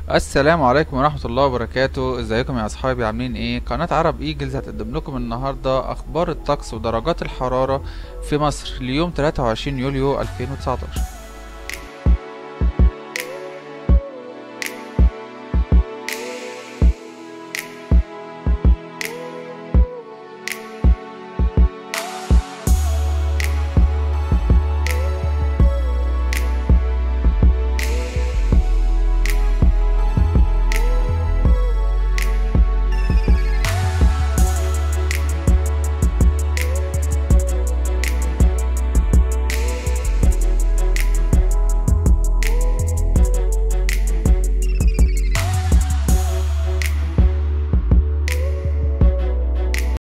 السلام عليكم ورحمة الله وبركاته ازيكم يا اصحابي عاملين ايه قناة عرب ايجلز هتقدم لكم النهاردة اخبار الطقس ودرجات الحرارة في مصر ليوم 23 يوليو 2019